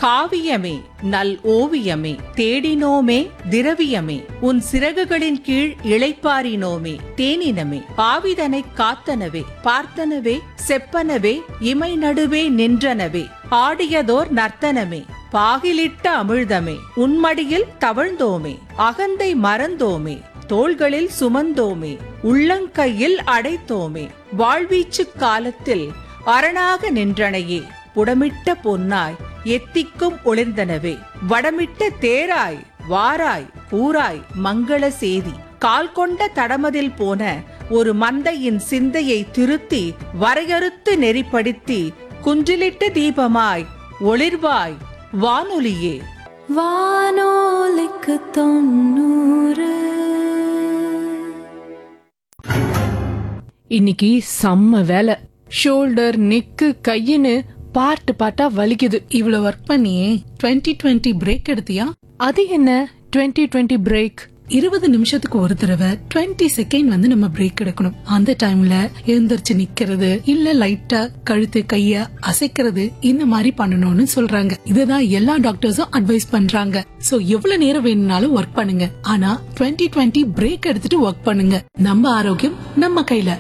காவியமே நல் ஓவியமே தேடினோமே திரவியமே உன் சிறகுகளின் கீழ் இளைப்பாரினோமே தேனினமே பாவிதனை காத்தனவே பார்த்தனவே செப்பனவே இமை நடுவே நின்றனவே ஆடியதோர் நர்த்தனமே பாகிலிட்ட அமிழ்தமே உன்மடியில் தவழ்ந்தோமே அகந்தை மறந்தோமே தோள்களில் சுமந்தோமே உள்ளங்கையில் அடைத்தோமே வாழ்வீச்சு காலத்தில் அரணாக நின்றனையே புடமிட்ட பொன்னாய் எத்திக்கும் ஒளிர்ந்தனவே வடமிட்ட தேராய் வாராய் கூராய் மங்கள சேதி கால் கொண்ட தடமதில் போன ஒரு மந்தையின் சிந்தையை திருத்தி வரையறுத்து நெறிப்படுத்தி குன்றிலிட்ட தீபமாய் ஒளிர்வாய் வானொலியே வானோலிக்கு தொண்ணூறு இன்னைக்கு செம்ம வேலை ஷோல்டர் நெக்கு கையின்னு பார்ட் பார்ட்டா வலிக்குது இவ்வளவு ஒர்க் பண்ணியே 2020 டுவெண்ட்டி பிரேக் எடுத்தியா அது என்ன 2020 டுவெண்ட்டி பிரேக் இருபது நிமிஷத்துக்கு ஒரு தடவை 20 செகண்ட் வந்து நம்ம பிரேக் எடுக்கணும் அந்த டைம்ல எழுந்திருச்சு நிக்கிறது இல்ல லைட்டா கழுத்து கைய அசைக்கிறது இந்த மாதிரி பண்ணணும்னு சொல்றாங்க இதுதான் எல்லா டாக்டர்ஸும் அட்வைஸ் பண்றாங்க சோ எவ்வளவு நேரம் வேணும்னாலும் ஒர்க் பண்ணுங்க ஆனா 2020 டுவெண்ட்டி பிரேக் எடுத்துட்டு ஒர்க் பண்ணுங்க நம்ம ஆரோக்கியம் நம்ம கையில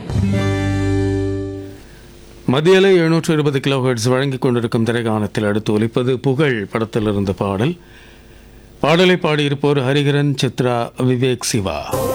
மத்தியில எழுநூற்று இருபது கிலோஹெர்ட்ஸ் வழங்கிக் கொண்டிருக்கும் திரைக்காணத்தில் அடுத்து ஒலிப்பது புகழ் படத்தில் இருந்த பாடல் பாடலை பாடியிருப்போர் ஹரிகரன் சித்ரா விவேக் சிவா